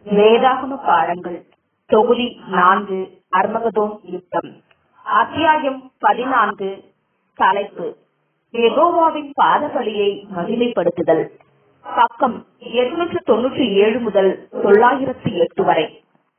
வேதாகம பாடங்கள் தொகுதி நான்கு அர்மகதோன் யுத்தம் அத்தியாயம் பதினான்கு தலைப்பு எகோவாவின் பாதபலியை மகிமைப்படுத்துதல் பக்கம் எட்நூற்று தொன்னூற்றி ஏழு முதல் தொள்ளாயிரத்தி எட்டு வரை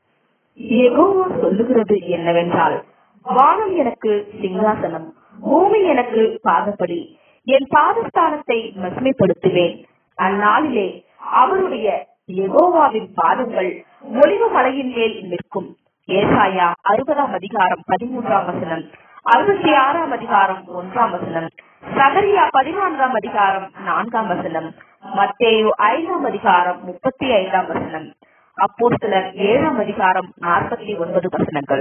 எகோவா சொல்லுகிறது என்னவென்றால் வானம் எனக்கு சிங்காசனம் பூமி எனக்கு பாதப்படி என் பாதஸ்தானத்தை மகிமைப்படுத்துவேன் அந்நாளிலே அவருடைய எகோவாவின் பாதங்கள் ஒளிவு மலையின் மேல் நிற்கும் ஏசாயா அறுபதாம் அதிகாரம் பதிமூன்றாம் வசனம் அறுபத்தி ஆறாம் அதிகாரம் ஒன்றாம் வசனம் சகரியா பதினான்காம் அதிகாரம் நான்காம் வசனம் மத்தேயு ஐந்தாம் அதிகாரம் முப்பத்தி ஐந்தாம் வசனம் அப்போ சிலர் ஏழாம் அதிகாரம் நாற்பத்தி ஒன்பது வசனங்கள்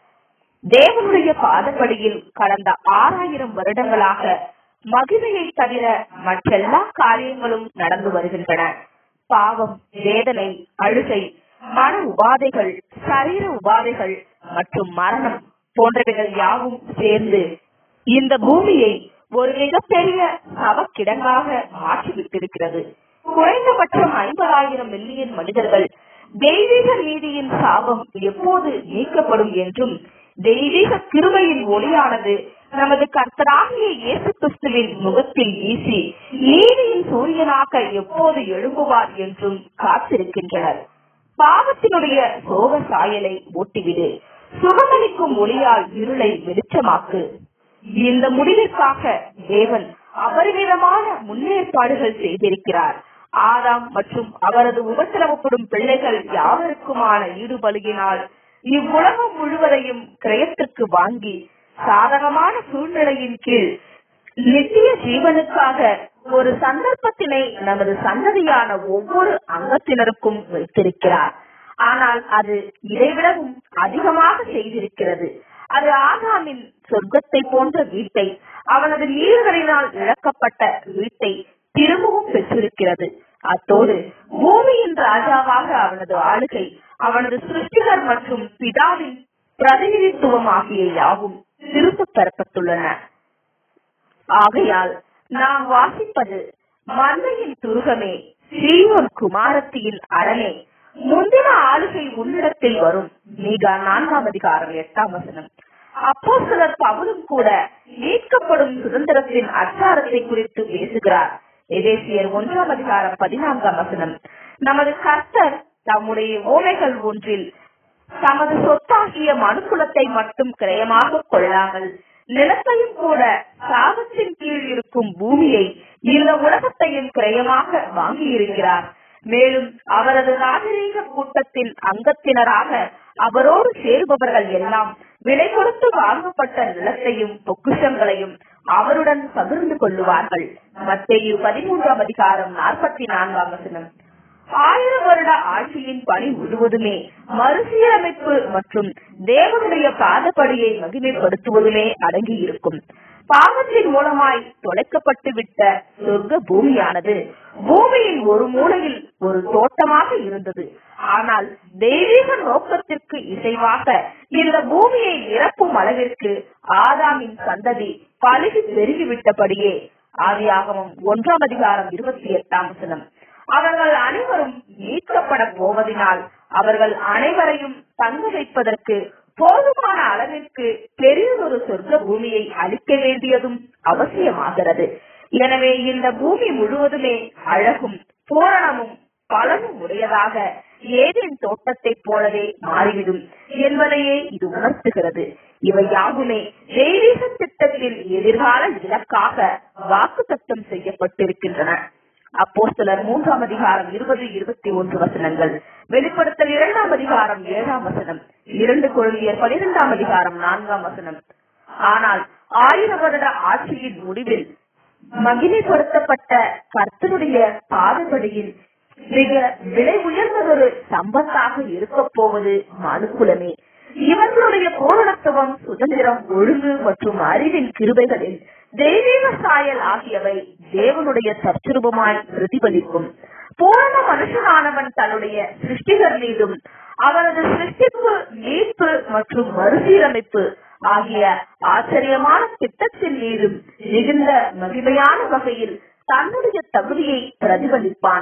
தேவனுடைய பாதப்படியில் கடந்த ஆறாயிரம் வருடங்களாக மகிமையை தவிர மற்றெல்லா காரியங்களும் நடந்து வருகின்றன பாவம் வேதனை அழுகை மன உபாதைகள் சரீர உபாதைகள் மற்றும் மரணம் போன்றவைகள் யாவும் சேர்ந்து இந்த பூமியை ஒரு மிகப்பெரிய சவக்கிடங்காக மாற்றிவிட்டிருக்கிறது குறைந்தபட்சம் ஐம்பதாயிரம் மில்லியன் மனிதர்கள் தெய்வீக நீதியின் சாபம் எப்போது நீக்கப்படும் என்றும் தெய்வீக கிருபையின் ஒளியானது நமது கர்த்தராகிய இயேசு கிறிஸ்துவின் முகத்தில் வீசி நீதியின் சூரியனாக எப்போது எழும்புவார் என்றும் காத்திருக்கின்றனர் பாவத்தினுடைய சோக சாயலை ஓட்டிவிடு சுகமளிக்கும் ஒளியால் இருளை வெளிச்சமாக்கு இந்த முடிவிற்காக தேவன் அபரிமிதமான முன்னேற்பாடுகள் செய்திருக்கிறார் ஆதாம் மற்றும் அவரது உபத்திரவப்படும் பிள்ளைகள் யாவருக்குமான ஈடுபடுகினால் இவ்வுலகம் முழுவதையும் கிரயத்திற்கு வாங்கி சாதகமான சூழ்நிலையின் கீழ் நித்திய ஜீவனுக்காக ஒரு சந்தர்ப்பத்தினை நமது சந்ததியான ஒவ்வொரு அங்கத்தினருக்கும் வைத்திருக்கிறார் ஆனால் அது இதைவிடவும் அதிகமாக செய்திருக்கிறது அது ஆதாமின் சொர்க்கத்தை போன்ற வீட்டை அவனது நீர்களினால் இழக்கப்பட்ட வீட்டை திரும்பவும் பெற்றிருக்கிறது அத்தோடு பூமியின் ராஜாவாக அவனது ஆளுகை அவனது சிருஷ்டிகர் மற்றும் பிதாவின் பிரதிநிதித்துவம் ஆகிய யாவும் திரும்பப் பெறப்பட்டுள்ளன ஆகையால் நாம் வாசிப்பது மந்தையின் துருகமே ஸ்ரீயோன் குமாரத்தியின் அரணே முந்தின ஆளுகை உன்னிடத்தில் வரும் மீகா நான்காம் அதிகாரம் எட்டாம் வசனம் அப்போ சிலர் பவுலும் கூட மீட்கப்படும் சுதந்திரத்தின் அச்சாரத்தை குறித்து பேசுகிறார் எதேசியர் ஒன்றாம் அதிகாரம் பதினான்காம் வசனம் நமது கர்த்தர் தம்முடைய ஓமைகள் ஒன்றில் தமது சொத்தாகிய மனுக்குலத்தை மட்டும் கிரயமாக கொள்ளாமல் நிலத்தையும் கூட சாபத்தின் கீழ் இருக்கும் பூமியை இந்த உலகத்தையும் கிரயமாக வாங்கியிருக்கிறார் மேலும் அவரது நாகரீக கூட்டத்தின் அங்கத்தினராக அவரோடு சேருபவர்கள் எல்லாம் விலை கொடுத்து வாங்கப்பட்ட நிலத்தையும் பொக்குஷங்களையும் அவருடன் பகிர்ந்து கொள்ளுவார்கள் மத்திய பதிமூன்றாம் அதிகாரம் நாற்பத்தி நான்காம் வசனம் ஆயிரம் வருட ஆட்சியின் பணி முழுவதுமே மறுசீரமைப்பு மற்றும் தேவனுடைய பாதப்படியை மகிமைப்படுத்துவதுமே அடங்கி இருக்கும் பாவத்தின் மூலமாய் தொலைக்கப்பட்டு விட்ட சொர்க்க பூமியானது பூமியின் ஒரு மூலையில் ஒரு தோட்டமாக இருந்தது ஆனால் தெய்வீக நோக்கத்திற்கு இசைவாக இந்த பூமியை நிரப்பும் அளவிற்கு ஆதாமின் சந்ததி பழுகி பெருகிவிட்டபடியே ஆதியாகமம் ஒன்றாம் அதிகாரம் இருபத்தி எட்டாம் வசனம் அவர்கள் அனைவரும் மீட்கப்பட போவதினால் அவர்கள் அனைவரையும் தங்க வைப்பதற்கு போதுமான அளவிற்கு பெரியதொரு சொர்க்க பூமியை அளிக்க வேண்டியதும் அவசியமாகிறது எனவே இந்த பூமி முழுவதுமே அழகும் பூரணமும் பலனும் உடையதாக ஏதேன் தோட்டத்தைப் போலவே மாறிவிடும் என்பதையே இது உணர்த்துகிறது இவை யாவுமே தெய்வீக திட்டத்தில் எதிர்கால இலக்காக வாக்கு தத்தம் செய்யப்பட்டிருக்கின்றன அப்போ சிலர் மூன்றாம் அதிகாரம் இருபது இருபத்தி ஒன்று வசனங்கள் வெளிப்படுத்தல் இரண்டாம் அதிகாரம் ஏழாம் வசனம் இரண்டு குழந்தையர் பனிரெண்டாம் அதிகாரம் நான்காம் வசனம் ஆனால் ஆயிரம் வருட ஆட்சியின் முடிவில் மகிமைப்படுத்தப்பட்ட கர்த்தனுடைய பாதபடியில் மிக விலை உயர்ந்ததொரு சம்பத்தாக இருக்க போவது மனுக்குலமே இவர்களுடைய பூரணத்துவம் சுதந்திரம் ஒழுங்கு மற்றும் அறிவின் கிருபைகளில் தெய்வீக சாயல் ஆகியவை தேவனுடைய தற்சுரூபமாய் பிரதிபலிக்கும் பூரண மனுஷனானவன் தன்னுடைய சிருஷ்டிகர் மீதும் அவனது சிருஷ்டிப்பு மீட்பு மற்றும் மறுசீரமைப்பு ஆகிய ஆச்சரியமான திட்டத்தின் மீதும் மிகுந்த மகிமையான வகையில் தன்னுடைய தகுதியை பிரதிபலிப்பான்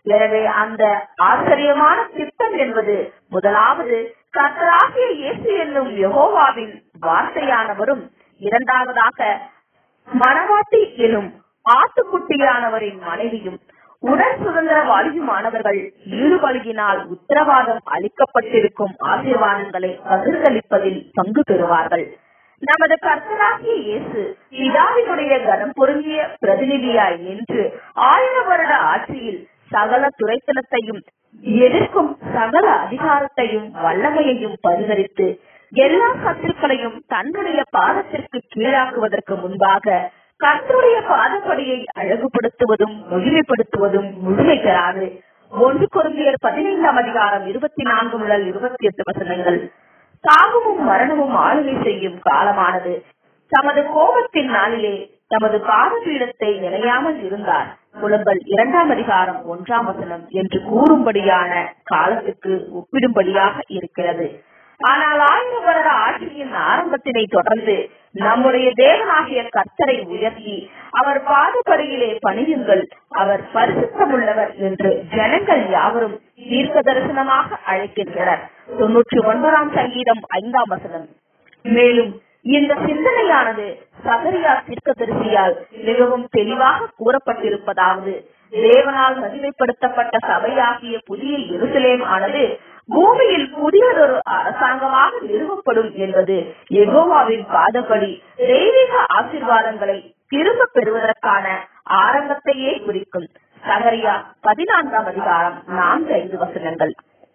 எனவே அந்த ஆச்சரியமான திட்டம் என்பது முதலாவது கர்த்தராகிய இயேசு என்னும் யெகோவாவின் வார்த்தையானவரும் இரண்டாவதாக மணவாட்டி எனும் ஆட்டுக்குட்டியானவரின் மனைவியும் உடல் சுதந்திர வாலிபமானவர்கள் ஈடுபடுகினால் உத்தரவாதம் அளிக்கப்பட்டிருக்கும் ஆசீர்வாதங்களை பகிர்ந்தளிப்பதில் பங்கு பெறுவார்கள் நமது கர்த்தராகிய இயேசு பிதாவினுடைய கனம் பொருந்திய பிரதிநிதியாய் நின்று ஆயிரம் வருட ஆட்சியில் சகல துறைத்தனத்தையும் எதிர்க்கும் சகல அதிகாரத்தையும் வல்லமையையும் பரிகரித்து எல்லா சத்துருக்களையும் தன்னுடைய பாதத்திற்கு கீழாக்குவதற்கு முன்பாக கர்த்தருடைய பாதப்படியை அழகுபடுத்துவதும் முழுமைப்படுத்துவதும் முழுமை பெறாது ஒன்று குருந்தியர் பதினைந்தாம் அதிகாரம் இருபத்தி நான்கு முதல் இருபத்தி எட்டு வசனங்கள் சாகமும் மரணமும் ஆளுகை செய்யும் காலமானது தமது கோபத்தின் நாளிலே தமது பாதபீடத்தை நிலையாமல் இருந்தார் புலம்பல் இரண்டாம் அதிகாரம் ஒன்றாம் வசனம் என்று கூறும்படியான காலத்துக்கு ஒப்பிடும்படியாக இருக்கிறது ஆனால் ஆயிரம் வருட ஆட்சியின் ஆரம்பத்தினை தொடர்ந்து நம்முடைய தேவனாகிய கர்த்தரை உயர்த்தி அவர் பாதப்படியிலே பணியுங்கள் அவர் பரிசுத்தமுள்ளவர் என்று ஜனங்கள் யாவரும் தீர்க்க தரிசனமாக அழைக்கின்றனர் தொன்னூற்றி ஒன்பதாம் சங்கீதம் ஐந்தாம் வசனம் மேலும் இந்த சிந்தனையானது சகரியா தீர்க்கதரிசியால் மிகவும் தெளிவாக கூறப்பட்டிருப்பதாவது தேவனால் மகிமைப்படுத்தப்பட்ட சபையாகிய புதிய எருசலேம் ஆனது பூமியில் புதியதொரு அரசாங்கமாக நிறுவப்படும் என்பது எகோவாவின் பாதப்படி தெய்வீக ஆசீர்வாதங்களை திரும்ப பெறுவதற்கான ஆரம்பத்தையே குறிக்கும் சகரியா பதினான்காம் அதிகாரம் நான்கு ஐந்து வசனங்கள்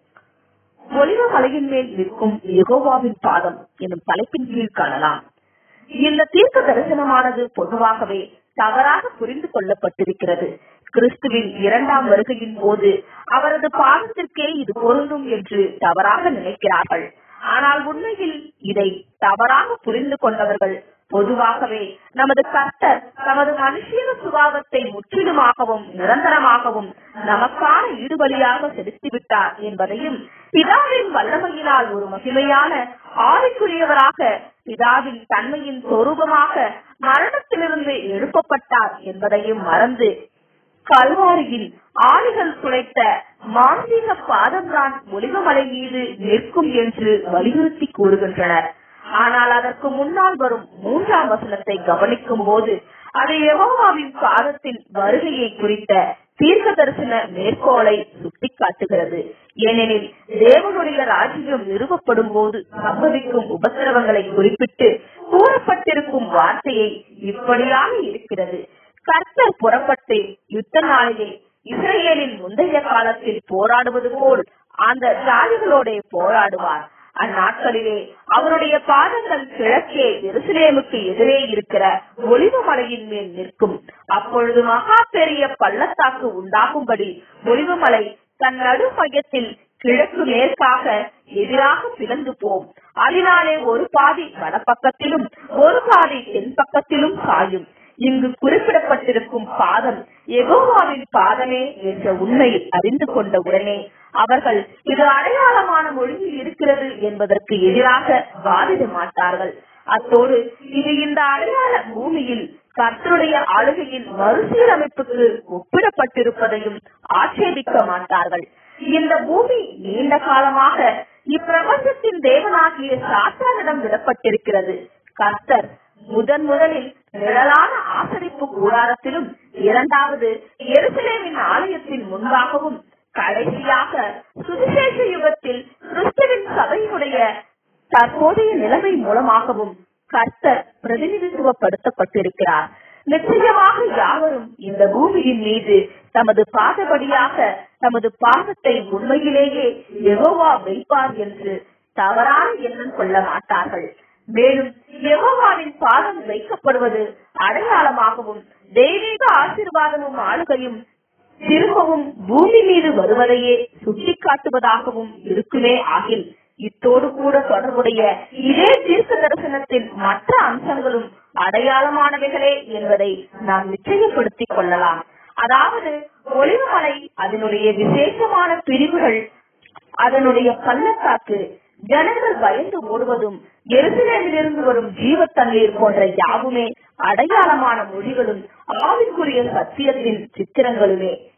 ஒளிவ மலையின் மேல் நிற்கும் யெகோவாவின் பாதம் எனும் தலைப்பின் கீழ் காணலாம் இந்த தீர்க்க தரிசனமானது பொதுவாகவே தவறாக புரிந்து கொள்ளப்பட்டிருக்கிறது கிறிஸ்துவின் இரண்டாம் வருகையின் போது அவரது பாதத்திற்கே இது பொருந்தும் என்று தவறாக நினைக்கிறார்கள் ஆனால் உண்மையில் இதை தவறாக புரிந்து கொண்டவர்கள் பொதுவாகவே நமது கர்த்தர் தமது மனுஷீக சுபாவத்தை முற்றிலுமாகவும் நிரந்தரமாகவும் நமக்கான ஈடுபலியாக செலுத்திவிட்டார் என்பதையும் பிதாவின் வல்லமையினால் ஒரு மகிமையான ஆவிக்குரியவராக பிதாவின் தன்மையின் சொரூபமாக மரணத்திலிருந்து எழுப்பப்பட்டார் என்பதையும் மறந்து கல்வாரியில் ஆணிகள் துளைத்த மாந்திக பாதம்தான் ஒலிவமலை மீது நிற்கும் என்று வலியுறுத்தி கூறுகின்றனர் ஆனால் அதற்கு முன்னால் வரும் மூன்றாம் வசனத்தை கவனிக்கும் போது அது யெகோவாவின் பாதத்தின் வருகையை குறித்த தீர்க்க தரிசன மேற்கோளை சுட்டிக்காட்டுகிறது ஏனெனில் தேவனுடைய ராஜ்யம் நிறுவப்படும் போது சம்பவிக்கும் உபத்திரவங்களை குறிப்பிட்டு கூறப்பட்டிருக்கும் வார்த்தையை இப்படியாக இருக்கிறது கர்த்தர் புறப்பட்டு யுத்த நாளிலே இஸ்ரேலின் முந்தைய காலத்தில் போராடுவது போல் அந்த ஜாதிகளோட போராடுவார் அந்நாட்களிலே அவருடைய பாதங்கள் கிழக்கே எருசலேமுக்கு எதிரே இருக்கிற ஒளிவு மலையின் மேல் நிற்கும் அப்பொழுது மகா பெரிய பள்ளத்தாக்கு உண்டாகும்படி ஒளிவுமலை தன் நடு மையத்தில் கிழக்கு மேற்காக எதிராக பிளந்து போம் அதனாலே ஒரு பாதி வடபக்கத்திலும் ஒரு பாதி தென் பக்கத்திலும் சாயும் இங்கு குறிப்பிடப்பட்டிருக்கும் பாதம் எகோவாவின் பாதமே என்ற உண்மையை அறிந்து கொண்ட உடனே அவர்கள் இது அடையாளமான மொழியில் இருக்கிறது என்பதற்கு எதிராக வாதிட மாட்டார்கள் அத்தோடு இது இந்த அடையாள பூமியில் கர்த்தருடைய ஆளுகையின் மறுசீரமைப்புக்கு ஒப்பிடப்பட்டிருப்பதையும் ஆட்சேபிக்க மாட்டார்கள் இந்த பூமி நீண்ட காலமாக இப்பிரபஞ்சத்தின் தேவனாகிய சாத்தானிடம் விடப்பட்டிருக்கிறது கர்த்தர் முதன் முதலில் நிழலான ஆசரிப்பு கூடாரத்திலும் இரண்டாவது எருசலேமின் ஆலயத்தின் முன்பாகவும் கடைசியாக சுவிசேஷ யுகத்தில் கிறிஸ்துவின் சபையினுடைய தற்போதைய நிலைமை மூலமாகவும் கர்த்தர் பிரதிநிதித்துவப்படுத்தப்பட்டிருக்கிறார் நிச்சயமாக யாவரும் இந்த பூமியின் மீது தமது பாதபடியாக தமது பாதத்தை உண்மையிலேயே எகோவா வைப்பார் என்று தவறான எண்ணம் கொள்ள மாட்டார்கள் மேலும் யெகோவாவின் பாதம் வைக்கப்படுவது அடையாளமாகவும் தெய்வீக ஆசீர்வாதமும் ஆளுகையும் திரும்பவும் பூமி மீது வருவதையே சுட்டிக்காட்டுவதாகவும் இருக்குமே ஆகில் இத்தோடு கூட தொடர்புடைய இதே தீர்க்க தரிசனத்தின் மற்ற அம்சங்களும் அடையாளமானவைகளே என்பதை நாம் நிச்சயப்படுத்திக் கொள்ளலாம் அதாவது ஒளிவுமலை அதனுடைய விசேஷமான பிரிவுகள் அதனுடைய பள்ளத்தாக்கு ஜனங்கள் பயந்து ஓடுவதும் எருசலேமிலிருந்து வரும் ஜீவ தண்ணீர் போன்ற யாவுமே அடையாளமான மொழிகளும் ஆவிக்குரிய சத்தியத்தின் சித்திரங்களுமே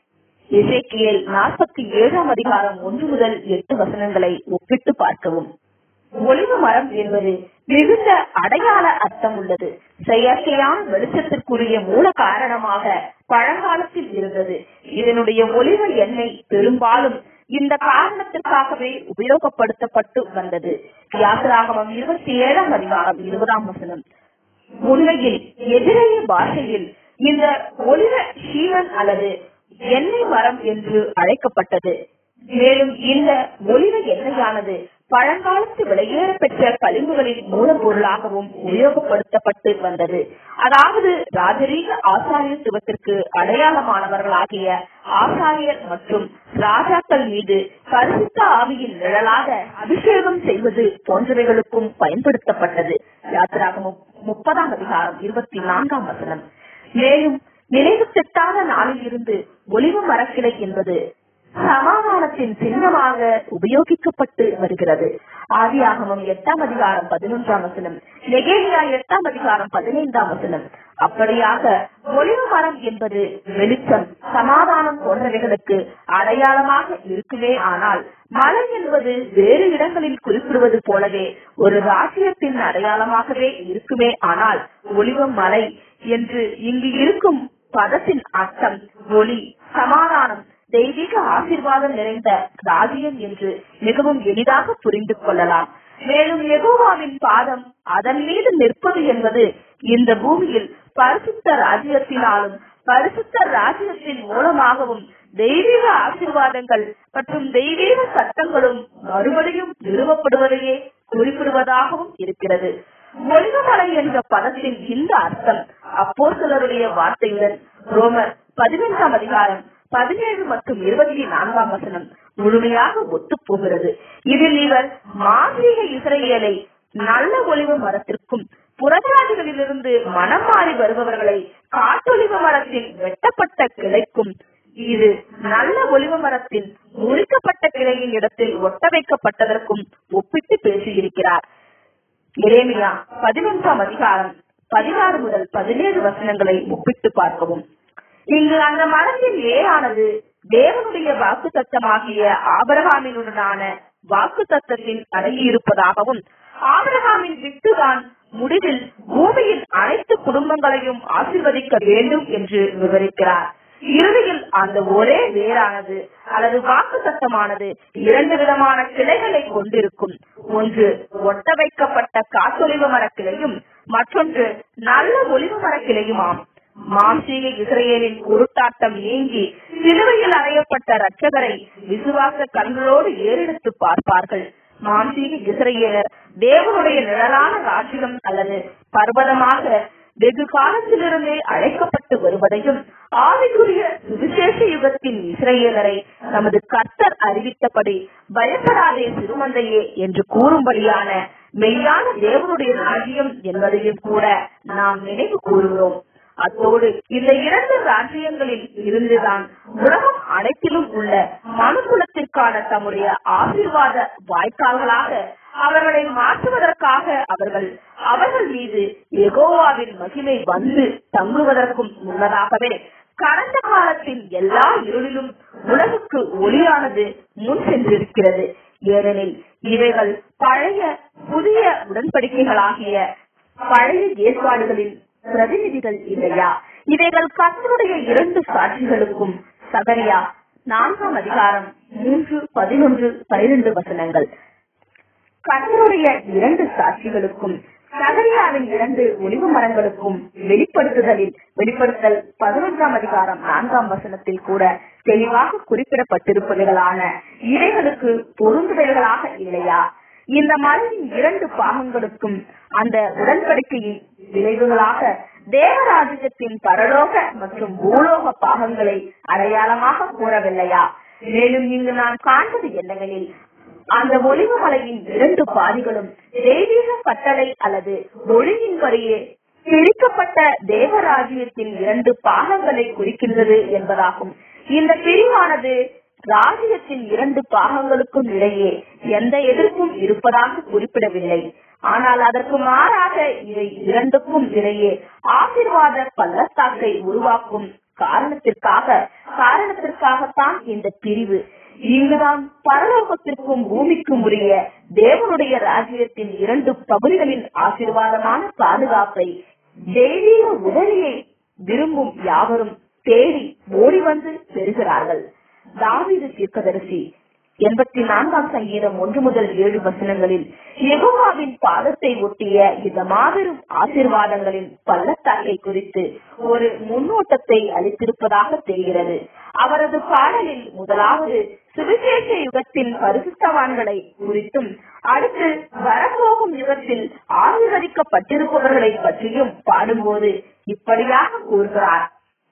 இசைக்கியல் நாற்பத்தி ஏழாம் அதிகாரம் ஒன்று முதல் எட்டு வசனங்களை ஒப்பிட்டு பார்க்கவும் ஒளிவு மரம் என்பது மிகுந்த அடையாள அர்த்தம் உள்ளது செயற்கையான வெளிச்சத்திற்குரிய மூல காரணமாக பழங்காலத்தில் இருந்தது இதனுடைய ஒளிவு எண்ணெய் பெரும்பாலும் இந்த காரணத்திற்காகவே உபயோகப்படுத்தப்பட்டு வந்தது யாத்திராகமம் இருபத்தி ஏழாம் அதிகாரம் இருபதாம் வசனம் உண்மையில் எதிரைய பாஷையில் இந்த ஒளிர ஷீவன் அல்லது எண்ணெய் மரம் என்று அழைக்கப்பட்டது மேலும் இந்த ஒளிர எண்ணெயானது பழங்காலத்து வெளியேற பெற்ற கழிவுகளின் மூலப்பொருளாகவும் உபயோகப்படுத்தப்பட்டு வந்தது அதாவது ராஜரீக ஆசாரியத்துவத்திற்கு அடையாளமானவர்களாகிய ஆசாரியர் மற்றும் ராஜாக்கள் மீது பரிசுத்த ஆவியின் நிழலாக அபிஷேகம் செய்வது போன்றவைகளுக்கும் பயன்படுத்தப்பட்டது யாத்திராகமும் முப்பதாம் அதிகாரம் இருபத்தி நான்காம் வசனம் மேலும் நினைவு திட்டாத நாளில் இருந்து ஒளிவு மரக்கிளை என்பது சமாதானத்தின் சின்னமாக உபயோகிக்கப்பட்டு வருகிறது ஆதியாகமம் எட்டாம் அதிகாரம் பதினொன்றாம் வசனம் நெகேலியா எட்டாம் அதிகாரம் பதினைந்தாம் வசனம் அப்படியாக ஒளிவு மரம் என்பது வெளிச்சம் சமாதானம் போன்றவைகளுக்கு அடையாளமாக இருக்குமே ஆனால் மலை என்பது வேறு இடங்களில் குறிப்பிடுவது போலவே ஒரு ராஜ்யத்தின் அடையாளமாகவே இருக்குமே ஆனால் ஒளிவ மலை என்று இங்கு இருக்கும் பதத்தின் அர்த்தம் ஒளி சமாதானம் தெய்வீக ஆசீர்வாதம் நிறைந்த ராஜ்யம் என்று மிகவும் எளிதாக புரிந்து கொள்ளலாம் மேலும் எகோவாவின் பாதம் அதன் மீது நிற்பது என்பது இந்த பூமியில் பரிசுத்த ராஜ்யத்தினாலும் பரிசுத்த ராஜ்யத்தின் மூலமாகவும் தெய்வீக ஆசீர்வாதங்கள் மற்றும் தெய்வீக சட்டங்களும் மறுபடியும் நிறுவப்படுவதையே குறிப்பிடுவதாகவும் இருக்கிறது ஒளிவமலை என்ற பதத்தின் இந்த அர்த்தம் அப்போ சிலருடைய வார்த்தையுடன் ரோமர் பதினெட்டாம் அதிகாரம் பதினேழு மற்றும் இருபத்தி நான்காம் வசனம் முழுமையாக ஒத்து போகிறது இதில் இவர் மாந்திரிக இஸ்ரேலை நல்ல ஒளிவு மரத்திற்கும் புறஜாதிகளிலிருந்து மனம் மாறி வருபவர்களை காட்டொலிவ மரத்தின் வெட்டப்பட்ட கிளைக்கும் இது நல்ல ஒளிவு மரத்தின் முறிக்கப்பட்ட கிளையின் இடத்தில் ஒட்ட வைக்கப்பட்டதற்கும் ஒப்பிட்டு பேசியிருக்கிறார் எரேமியா பதினொன்றாம் அதிகாரம் பதினாறு முதல் பதினேழு வசனங்களை ஒப்பிட்டு பார்க்கவும் இங்கு அந்த மரத்தின் வேரானது தேவனுடைய வாக்கு தத்தமாகிய ஆபரகாமினுடனான வாக்கு தத்தத்தில் அடங்கியிருப்பதாகவும் ஆபரகாமின் விட்டுதான் முடிவில் பூமியின் அனைத்து குடும்பங்களையும் ஆசிர்வதிக்க வேண்டும் என்று விவரிக்கிறார் இறுதியில் அந்த ஒரே வேரானது அல்லது வாக்கு சத்தமானது இரண்டு விதமான கிளைகளை கொண்டிருக்கும் ஒன்று ஒட்ட வைக்கப்பட்ட காத்தொலிவு மரக்கிளையும் மற்றொன்று நல்ல ஒளிவு மரக்கிளையுமாம் மாம்சீக இஸ்ரேலின் உருட்டாட்டம் நீங்கி சிலுவையில் அறையப்பட்ட ரட்சகரை விசுவாச கண்களோடு ஏறெடுத்து பார்ப்பார்கள் மாம்சீக இஸ்ரேலர் தேவனுடைய நிழலான ராஜ்யம் அல்லது பர்வதமாக வெகு காலத்திலிருந்தே அழைக்கப்பட்டு வருவதையும் ஆவிக்குரிய சுவிசேஷ யுகத்தின் இஸ்ரேலரை நமது கர்த்தர் அறிவித்தபடி பயப்படாதே சிறுமந்தையே என்று கூறும்படியான மெய்யான தேவனுடைய ராஜ்யம் என்பதையும் கூட நாம் நினைவு கூறுகிறோம் அத்தோடு இந்த இரண்டு ராஜ்யங்களில் இருந்துதான் உலகம் அனைத்திலும் உள்ள மனுக்குலத்திற்கான தம்முடைய ஆசீர்வாத வாய்க்கால்களாக அவர்களை மாற்றுவதற்காக அவர்கள் அவர்கள் மீது எகோவாவின் மகிமை வந்து தங்குவதற்கும் முன்னதாகவே கடந்த காலத்தின் எல்லா இருளிலும் உலகுக்கு ஒளியானது முன் சென்றிருக்கிறது ஏனெனில் இவைகள் பழைய புதிய உடன்படிக்கைகளாகிய பழைய ஏற்பாடுகளின் பிரதிநிதிகள் இல்லையா இவைகள் கர்த்தருடைய இரண்டு சாட்சிகளுக்கும் சகரியா நான்காம் அதிகாரம் மூன்று பதினொன்று பனிரெண்டு வசனங்கள் கர்த்தருடைய இரண்டு சாட்சிகளுக்கும் சகரியாவின் இரண்டு ஒளிவு மரங்களுக்கும் வெளிப்படுத்துதலில் வெளிப்படுத்தல் பதினொன்றாம் அதிகாரம் நான்காம் வசனத்தில் கூட தெளிவாக குறிப்பிடப்பட்டிருப்பவைகளான இவைகளுக்கு பொருந்துவைகளாக இல்லையா இந்த மலையின் இரண்டு பாகங்களுக்கும் அந்த உடன்படிக்கையின் விளைவுகளாக தேவராஜ்யத்தின் பரலோக மற்றும் பூலோக பாகங்களை அடையாளமாக கூறவில்லையா மேலும் இங்கு நான் காண்பது என்னவெனில் அந்த ஒளிவு மலையின் இரண்டு பாதிகளும் தெய்வீக கட்டளை அல்லது ஒளியின்படியே பிரிக்கப்பட்ட தேவராஜ்யத்தின் இரண்டு பாகங்களை குறிக்கின்றது என்பதாகும் இந்த பிரிவானது ராஜ்யத்தின் இரண்டு பாகங்களுக்கும் இடையே எந்த எதிர்ப்பும் இருப்பதாக குறிப்பிடவில்லை ஆனால் அதற்கு மாறாக இவை இரண்டுக்கும் இடையே ஆசீர்வாத பள்ளத்தாக்கை உருவாக்கும் காரணத்திற்காக காரணத்திற்காகத்தான் இந்த பிரிவு இங்குதான் பரலோகத்திற்கும் பூமிக்கும் உரிய தேவனுடைய ராஜ்யத்தின் இரண்டு பகுதிகளின் ஆசீர்வாதமான பாதுகாப்பை தெய்வீக உதவியை விரும்பும் யாவரும் தேடி ஓடி வந்து பெறுகிறார்கள் தாவீது தீர்க்கதரிசி எண்பத்தி நான்காம் சங்கீதம் ஒன்று முதல் ஏழு வசனங்களில் யெகோவாவின் பாதத்தை ஒட்டிய இந்த மாபெரும் ஆசீர்வாதங்களின் பள்ளத்தாக்கை குறித்து ஒரு முன்னோட்டத்தை அளித்திருப்பதாக தெரிகிறது அவரது பாடலில் முதலாவது சுவிசேஷ யுகத்தின் பரிசுத்தவான்களை குறித்தும் அடுத்து வரப்போகும் யுகத்தில் ஆசீர்வதிக்கப்பட்டிருப்பவர்களை பற்றியும் பாடும்போது இப்படியாக கூறுகிறார்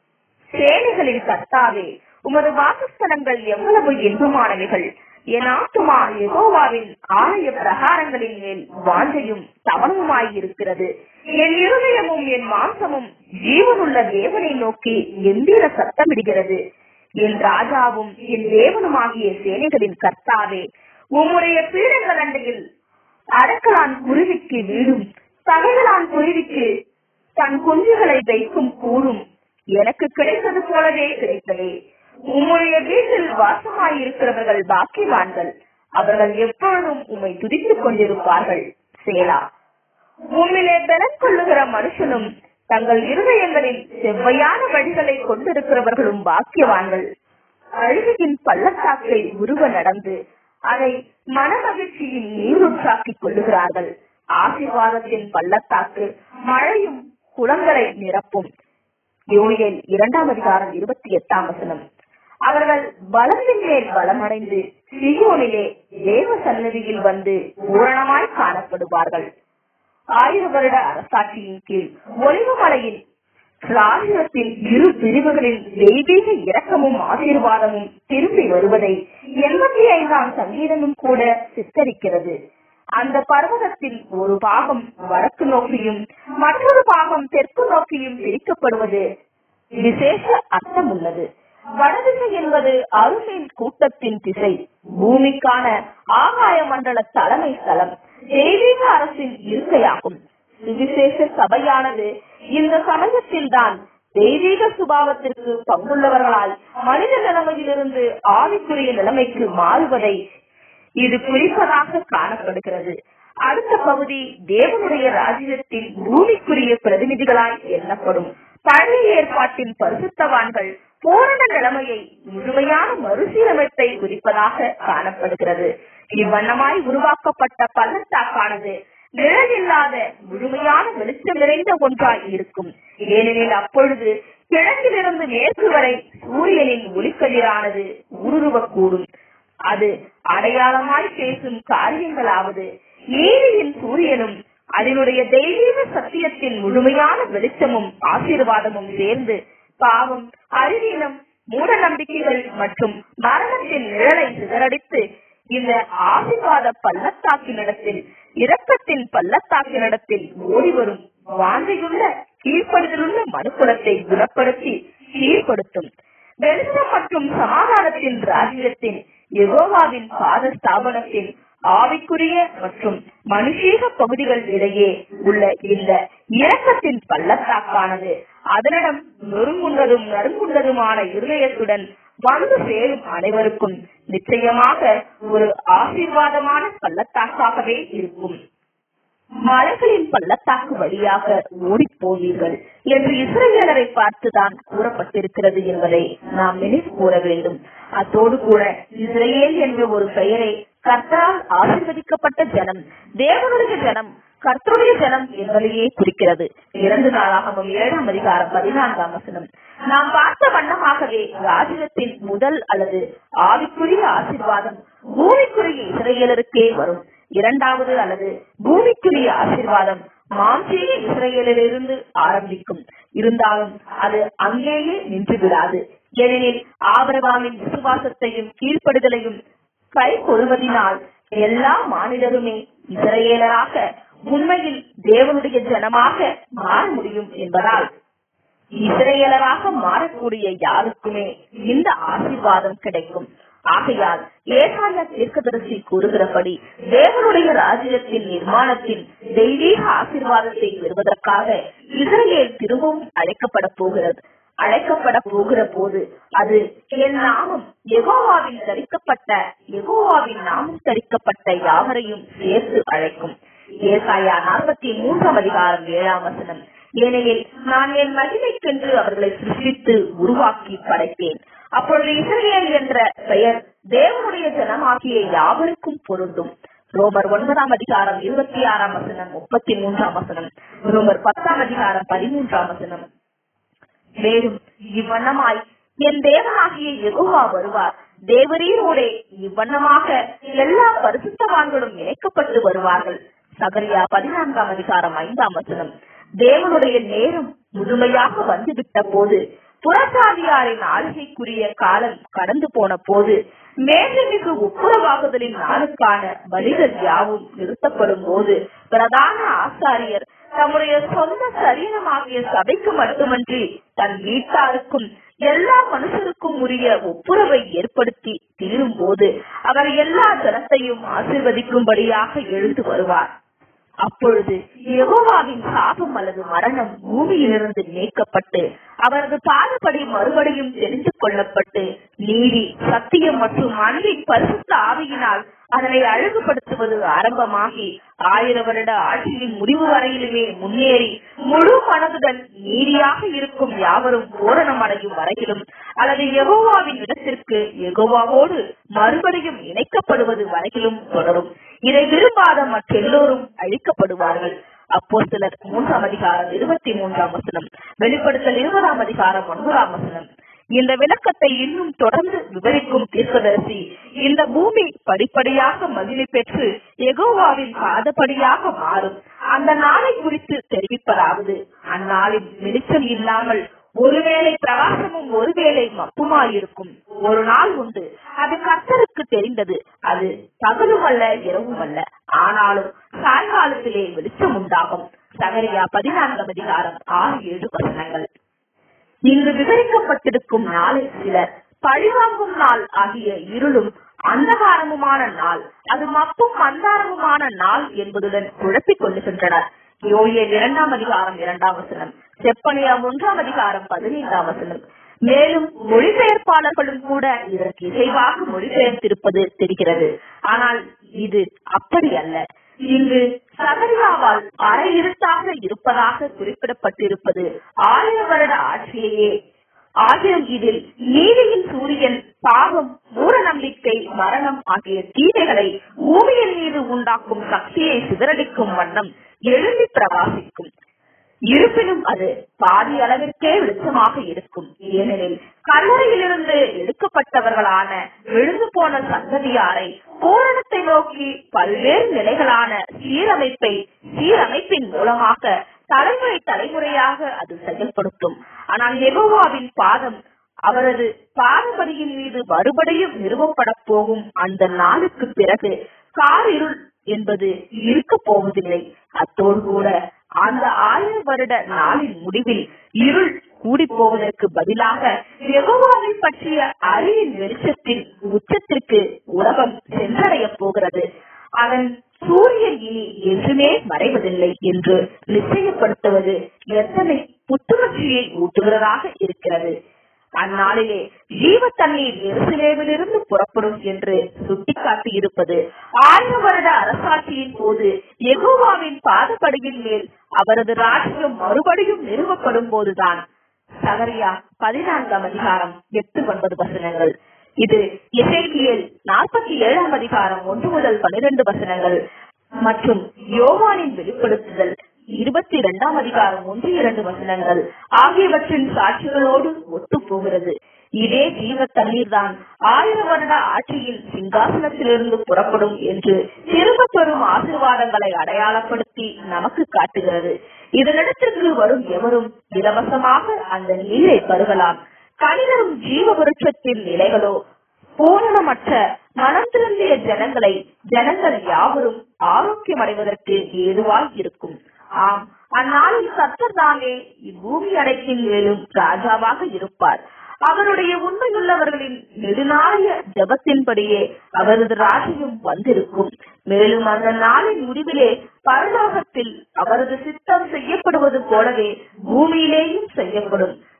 சேனைகளின் கர்த்தாவே உமது வாசஸ்தலங்கள் எவ்வளவு இன்பமானவைகள் என் ஆத்துமா யெகோவாவின் ஆலய பிரகாரங்களின் மேல் வாஞ்சையும் தவனமுமாயிருக்கிறது என் இருதயமும் என் மாம்சமும் ஜீவனுள்ள தேவனை நோக்கி எந்திர சத்தமிடுகிறது என் ராஜாவும் என் தேவனுமாகிய சேனைகளின் கர்த்தாவே உம்முடைய பீடங்கள் அண்டையில் அரக்கலான் குருவிக்கு வீடும் தகைகளான் குருவிக்கு தன் குஞ்சுகளை வைக்கும் கூடும் எனக்கு கிடைத்தது போலவே கிடைத்ததே உம்முடைய வீட்டில் வாசமாயிருக்கிறவர்கள் பாக்கியவான்கள் அவர்கள் எப்பொழுதும் உம்மை துதித்துக் கொண்டிருப்பார்கள் சேலா உம்மிலே பலன் கொள்ளுகிற மனுஷனும் தங்கள் இருதயங்களில் செவ்வையான வழிகளை கொண்டிருக்கிறவர்களும் பாக்கியவான்கள் அழுகையின் பள்ளத்தாக்கை உருவ நடந்து அதை மனமகிழ்ச்சியின் நீரூற்றாக்கிக் கொள்ளுகிறார்கள் ஆசீர்வாதத்தின் பள்ளத்தாக்கு மழையும் குளங்களை நிரப்பும் யோனியல் இரண்டாம் அதிகாரம் இருபத்தி எட்டாம் வசனம் அவர்கள் பலத்தின் மேல் பலமடைந்து சியோனிலே தேவ சன்னதியில் வந்து பூரணமாய் காணப்படுவார்கள் ஆயிரம் வருட அரசாட்சியின் கீழ் ஒளிவுமலையில் ராஜ்யத்தின் இரு பிரிவுகளில் தெய்வீக இரக்கமும் ஆசீர்வாதமும் திரும்பி வருவதை எண்பத்தி ஐந்தாம் சங்கீதமும் கூட சித்தரிக்கிறது அந்த பர்வதத்தில் ஒரு பாகம் வடக்கு நோக்கியும் மற்றொரு பாகம் தெற்கு நோக்கியும் பிரிக்கப்படுவது விசேஷ அர்த்தம் உள்ளது வடதிசை என்பது அருளின் கூட்டத்தின் திசை பூமிக்கான ஆகாய மண்டல தலைமை ஸ்தலம் தெய்வீக அரசின் இருக்கையாகும் சுவிசேஷ சபையானது இந்த சமயத்தில் தான் தெய்வீக சுபாவத்திற்கு பங்குள்ளவர்களால் மனித நிலைமையிலிருந்து ஆவிக்குரிய நிலைமைக்கு மாறுவதை இது குறிப்பதாக காணப்படுகிறது அடுத்த பகுதி தேவனுடைய ராஜ்யத்தின் பூமிக்குரிய பிரதிநிதிகளாய் எண்ணப்படும் பழைய ஏற்பாட்டின் பரிசுத்தவான்கள் பூரண நிலைமையை முழுமையான மறுசீரமைப்பை குறிப்பதாக காணப்படுகிறது இவ்வண்ணமாய் உருவாக்கப்பட்ட பள்ளத்தாக்கானது நிழலில்லாத முழுமையான வெளிச்சம் நிறைந்த ஒன்றாய் இருக்கும் ஏனெனில் அப்பொழுது கிழக்கிலிருந்து மேற்கு வரை சூரியனின் ஒளிக்கதிரானது ஊடுருவக்கூடும் அது அடையாளமாய் பேசும் காரியங்களாவது நீதியின் சூரியனும் அதனுடைய தெய்வீக சத்தியத்தின் முழுமையான வெளிச்சமும் ஆசீர்வாதமும் சேர்ந்து பாவம் அறிவீனம் மூட நம்பிக்கைகள் மற்றும் மரணத்தின் நிழலை சிதறடித்து இந்த ஆசீர்வாத பள்ளத்தாக்கினிடத்தில் இரக்கத்தின் பள்ளத்தாக்கினிடத்தில் ஓடி வரும் வாஞ்சையுள்ள கீழ்ப்படுதலுள்ள மனுக்குலத்தை குணப்படுத்தி சீர்படுத்தும் வெளிச்சம் மற்றும் சமாதானத்தின் ராஜ்யத்தின் யெகோவாவின் பாத ஸ்தாபனத்தின் ஆவிக்குரிய மற்றும் மனுஷீக பகுதிகள் இடையே உள்ள இந்த இரக்கத்தின் பள்ளத்தாக்கானது அதனிடம் நொறுங்குண்டதும் நறுங்குண்டதுமான இருதயத்துடன் வந்து சேரும் அனைவருக்கும் நிச்சயமாக ஒரு ஆசீர்வாதமான பள்ளத்தாக்காகவே இருக்கும் மலைகளின் பள்ளத்தாக்கு வழியாக ஓடிப் போவீர்கள் என்று இஸ்ரேலரை பார்த்துதான் கூறப்பட்டிருக்கிறது என்பதை நாம் நினைவு கூற வேண்டும் அத்தோடு கூட இஸ்ரேல் என்ற ஒரு பெயரை கர்த்தரால் ஆசீர்வதிக்கப்பட்ட ஜனம் தேவனுடைய ஜனம் கர்த்தருடைய ஜனம் என்பதையே குறிக்கிறது இரண்டு நாளாகவும் ஏழாம் அதிகாரம் பதினான்காம் வசனம் நாம் பார்த்த வண்ணமாகவே ராஜ்யத்தின் முதல் அல்லது ஆவிக்குரிய ஆசீர்வாதம் பூமிக்குரிய இஸ்ரேலருக்கே வரும் இரண்டாவது அல்லது பூமிக்குரிய ஆசீர்வாதம் மாம்சீக இஸ்ரேலிலிருந்து ஆரம்பிக்கும் இருந்தாலும் அது அங்கேயே நின்று விடாது ஏனெனில் ஆபரகாமின் விசுவாசத்தையும் கீழ்ப்படுதலையும் கை கொள்வதினால் எல்லா மாநிலருமே இஸ்ரேலராக உண்மையில் தேவனுடைய ஜனமாக மாற முடியும் என்பதால் இஸ்ரேலராக மாறக்கூடிய யாருக்குமே இந்த ஆசீர்வாதம் கிடைக்கும் ஆகையால் ஏசாயா தீர்க்கதரிசி கூறுகிறபடி தேவனுடைய ராஜ்யத்தின் நிர்மாணத்தின் தெய்வீக ஆசீர்வாதத்தை பெறுவதற்காக இஸ்ரேல் திரும்பவும் அழைக்கப்பட போகிறது அழைக்கப்பட போகிற போது அது என் நாமம் எகோவாவின் தரிக்கப்பட்ட எகோவாவின் நாமம் தரிக்கப்பட்ட யாவரையும் சேர்த்து அழைக்கும் ஏசாயா நாற்பத்தி மூன்றாம் அதிகாரம் ஏழாம் வசனம் ஏனெனில் நான் என் மகிமைக்கென்று அவர்களை சிருஷ்டித்து உருவாக்கி படைத்தேன் அப்பொழுது இஸ்ரேல் என்ற பெயர் தேவனுடைய ஜனமாகிய யாவருக்கும் பொருந்தும் ரோமர் ஒன்பதாம் அதிகாரம் இருபத்தி ஆறாம் வசனம் முப்பத்தி மூன்றாம் வசனம் ரோமர் பத்தாம் அதிகாரம் பதிமூன்றாம் வசனம் மேலும் இவ்வண்ணமாய் என் தேவனாகிய யெகோவா வருவார் தேவரீரோடே இவ்வண்ணமாக எல்லா பரிசுத்தவான்களும் இணைக்கப்பட்டு வருவார்கள் சகரியா பதினான்காம் அதிகாரம் ஐந்தாம் வசனம் தேவனுடைய நேரம் முழுமையாக வந்துவிட்ட போது புறசாதியாரின் ஆளுகைக்குரிய காலம் கடந்து போன போது மேன்மிகு ஒப்புரவாகுதலின் நாளுக்கான பலிகள் யாவும் நிறுத்தப்படும் போது பிரதான ஆசாரியர் தம்முடைய சொந்த சரீரமாகிய சபைக்கு மட்டுமன்றி தன் வீட்டாருக்கும் எல்லா மனுஷருக்கும் உரிய ஒப்புரவை ஏற்படுத்தி தீரும் போது அவர் எல்லா ஜனத்தையும் ஆசிர்வதிக்கும்படியாக எழுந்து வருவார் அப்பொழுது யெகோவாவின் சாபம் அல்லது மரணம் பூமியிலிருந்து நீக்கப்பட்டு அவரது பாதப்படி மறுபடியும் தெரிந்து கொள்ளப்பட்டு நீதி சத்தியம் மற்றும் அன்பின் பரிசுத்த ஆவியினால் அதனை அழகுபடுத்துவது ஆரம்பமாகி ஆயிர வருட ஆட்சியின் முடிவு வரையிலுமே முன்னேறி முழு மனதுடன் நீதியாக இருக்கும் யாவரும் பூரணம் அடையும் வரையிலும் அல்லது யெகோவாவின் இடத்திற்கு யெகோவாவோடு மறுபடியும் இணைக்கப்படுவது வரையிலும் தொடரும் இதை விரும்பாத மற்றெல்லோரும் அழிக்கப்படுவார்கள் அப்போ சிலர் மூன்றாம் அதிகாரம் இருபத்தி மூன்றாம் வசனம் வெளிப்படுத்தல் இருபதாம் அதிகாரம் ஒன்பதாம் வசனம் இந்த விளக்கத்தை இன்னும் தொடர்ந்து விவரிக்கும் தீர்க்கதரிசி இந்த பூமி படிப்படியாக மகிழி பெற்று எகோவாவின் பாதப்படியாக மாறும் அந்த நாளை குறித்து தெரிவிப்பதாவது அந்நாளில் வெளிச்சம் இல்லாமல் ஒருவேளை பிரகாசமும் ஒருவேளை மப்புமாயிருக்கும் ஒரு நாள் உண்டு அது கர்த்தருக்கு தெரிந்தது அது பகலும் அல்ல இரவும் அல்ல ஆனாலும் சாயங்காலத்திலே வெளிச்சம் உண்டாகும் சகரியா பதினான்காம் அதிகாரம் ஆறு ஏழு வசனங்கள் இங்கு விவரிக்கப்பட்டிருக்கும் நாளை சிலர் பழிவாங்கும் நாள் ஆகிய இருளும் அந்தகாரமுமான நாள் அது மப்பும் மந்தாரமுமான நாள் என்பதுடன் குழப்பிக் கொள்ளுகின்றனர் யோயல் இரண்டாம் அதிகாரம் இரண்டாம் வசனம் செப்பனியா ஒன்றாம் அதிகாரம் பதினைந்தாம் வசனம் மேலும் மொழிபெயர்ப்பாளர்களும் கூட இதற்கு இசைவாக மொழிபெயர்த்திருப்பது தெரிகிறது ஆனால் இது அப்படி அல்ல இங்கு சகரியாவால் அரை இருட்டாக இருப்பதாக குறிப்பிடப்பட்டிருப்பது ஆயிரம் வருட ஆட்சியையே ஆகியம் இதில் நீதியின் சூரியன் பாவம் மூட நம்பிக்கை மரணம் ஆகிய தீமைகளை பூமியின் மீது உண்டாக்கும் சக்தியை சிதறடிக்கும் வண்ணம் எழுதி பிரகாசிக்கும் இருப்பினும் அது பாதி அளவிற்கே வெளிச்சமாக இருக்கும் ஏனெனில் கல்லறையிலிருந்து எடுக்கப்பட்டவர்களான விழுந்து போன சந்ததியாரை பூரணத்தை நோக்கி பல்வேறு நிலைகளான சீரமைப்பை சீரமைப்பின் மூலமாக தலைமுறை தலைமுறையாக அது செயல்படுத்தும் ஆனால் எகோவாவின் பாதம் அவரது பாதபடியின் மீது மறுபடியும் நிறுவப்பட போகும் அந்த நாளுக்கு பிறகு காரிருள் என்பது இருக்க போவதில்லை அத்தோடு கூட அந்த ஆயிரம் வருட நாளின் முடிவில் இருள் கூடி போவதற்கு பதிலாக யெகோவாவை பற்றிய அறிவின் வெளிச்சத்தின் உச்சத்திற்கு உலகம் சென்றடைய போகிறது அதன் சூரியன் இனி என்றுமே மறைவதில்லை என்று நிச்சயப்படுத்துவது எத்தனை புத்துணர்ச்சியை ஊட்டுகிறதாக இருக்கிறது அந்நாளிலே ஜீவ தண்ணீர் எருசலேமிலிருந்து புறப்படும் என்று சுட்டிக்காட்டி இருப்பது ஆயிரம் வருட அரசாட்சியின் போது எகோவாவின் பாதப்படியின் மேல் அவரது ராஜ்யம் மறுபடியும் நிறுவப்படும் போதுதான் சகரியா பதினான்காம் அதிகாரம் எட்டு ஒன்பது வசனங்கள் இது எசேக்கியேல் நாற்பத்தி ஏழாம் அதிகாரம் ஒன்று முதல் பனிரெண்டு வசனங்கள் மற்றும் யோவானின் வெளிப்படுத்துதல் இருபத்தி இரண்டாம் அதிகாரம் ஒன்று இரண்டு வசனங்கள் ஆகியவற்றின் சாட்சிகளோடு ஒத்து போகிறது இதே ஜீவ தண்ணீர் தான் ஆயிரம் வருட ஆட்சியின் சிங்காசனத்திலிருந்து புறப்படும் என்று திரும்ப பெறும் ஆசீர்வாதங்களை அடையாளப்படுத்தி நமக்கு காட்டுகிறது இதனிடத்திற்கு வரும் எவரும் இலவசமாக அந்த நீரை பருகலாம் கணிதரும் ஜீவ விருட்சத்தின் நிலைகளோ பூரணமற்ற மனம் திருந்திய ஜனங்களை ஜனங்கள் யாவரும் ஆரோக்கியம் அடைவதற்கு ஏதுவாய் இருக்கும் ஆம் அந்நாளில் கர்த்தர் தாமே இப்பூமி அடைக்கின் மேலும் ராஜாவாக இருப்பார் அவருடைய உண்மையுள்ளவர்களின் நெடுநாளைய ஜபத்தின்படியே அவரது ராஜ்யம் வந்திருக்கும் மேலும் அந்த நாளின் முடிவிலே பரலோகத்தில் அவரது சித்தம் செய்யப்படுவது போலவே பூமியிலேயும் செய்யப்படும்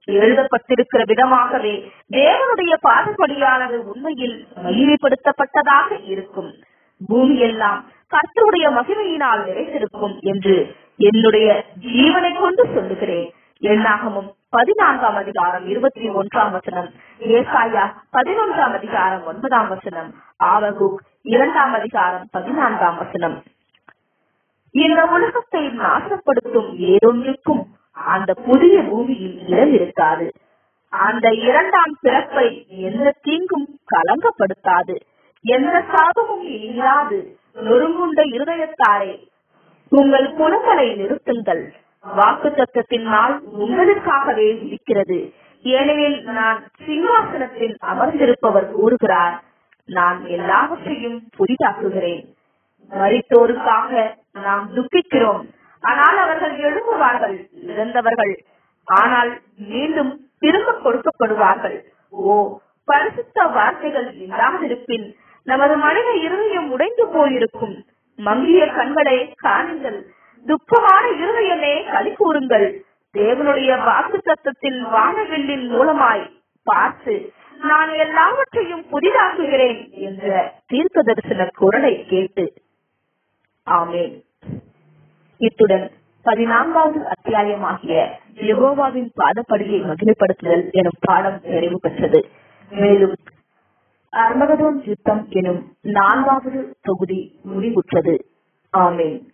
எழுதப்பட்டிருக்கிற விதமாகவே தேவனுடைய பாதப்படியானது உண்மையில் மகிமைப்படுத்தப்பட்டதாக இருக்கும் பூமி எல்லாம் கர்த்தருடைய மகிமையினால் நிறைந்திருக்கும் என்று என்னுடைய ஜீவனை கொண்டு சொல்லுகிறேன் எண்ணாகமும் பதினான்காம் அதிகாரம் இருபத்தி ஒன்றாம் வசனம் ஏசாயா பதினொன்றாம் அதிகாரம் ஒன்பதாம் வசனம் ஆவகுக் இரண்டாம் அதிகாரம் பதினான்காம் வசனம் இந்த உலகத்தை நாசப்படுத்தும் ஏதொன்றுக்கும் அந்த புதிய பூமியில் இடம் இருக்காது அந்த இரண்டாம் பிறப்பை எந்த தீங்கும் கலங்கப்படுத்தாது எந்த சாபமும் இல்லாது நொறுங்குண்ட இருதயத்தாரே உங்கள் குணங்களை நிறுத்துங்கள் வாக்கு தத்தத்தின் நாள் உங்களுக்காகவே இருக்கிறது ஏனெனில் நான் சிங்காசனத்தில் அமர்ந்திருப்பவர் கூறுகிறார் நான் எல்லாவற்றையும் புதிதாக்குகிறேன் மரித்தோருக்காக நாம் துக்கிக்கிறோம் ஆனால் அவர்கள் எழுப்புவார்கள் இறந்தவர்கள் ஆனால் மீண்டும் திரும்ப கொடுக்கப்படுவார்கள் ஓ பரிசுத்த வார்த்தைகள் இல்லாதிருப்பின் நமது மனித இருதயம் உடைந்து போயிருக்கும் மங்கிய கண்களே காணுங்கள் துக்கமான இருதயமே களி கூறுங்கள் தேவனுடைய வாக்கு சத்தத்தின் வானவில்லின் மூலமாய் பார்த்து நான் எல்லாவற்றையும் புதிதாக்குகிறேன் என்ற தீர்க்க தரிசன குரலை கேட்டு ஆமேன் இத்துடன் பதினான்காவது அத்தியாயமாகிய யெகோவாவின் பாதப்படியை மகிமைப்படுத்துதல் எனும் பாடம் நிறைவு பெற்றது மேலும் அர்மகதோன் யுத்தம் எனும் நான்காவது தொகுதி முடிவுற்றது ஆமேன்